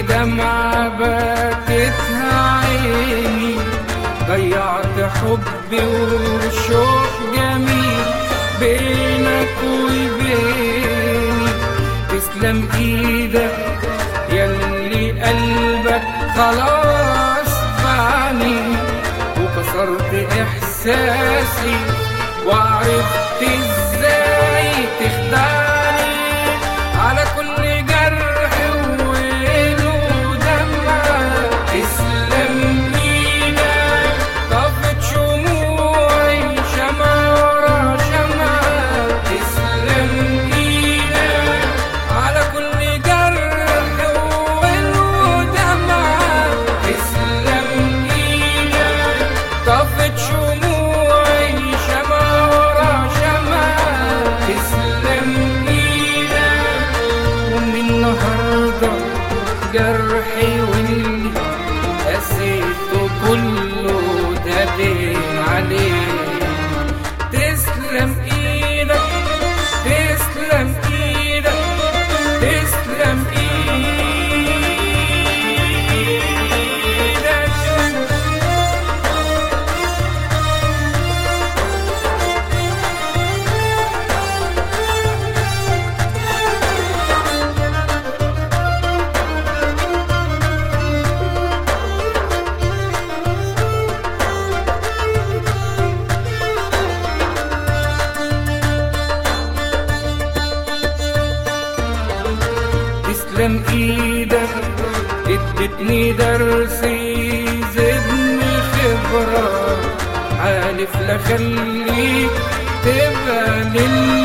دمعة بكتها عيني ضيعت حبي وشوق جميل بينك وبيني تسلم ايدك يلي قلبك خلاص فاني وكسرت احساسي وعرفت ازاي تخدعني على كل جرح وله دمعة تسلم ايدك طفت شموعي شمعة ورا شمعة تسلم ايدك على كل جرح وله دمعة تسلم ايدك طفت شموعي شمعة ورا شمعة تسلم ايدك ومن النهارده جرحي واللي قسيته كله ده دين عليه تسلم ايدك تسلم ايدك تسلم ايدك تسلم ايدك ادتني درس يزيدني خبرة عارف لخليك تبقى لله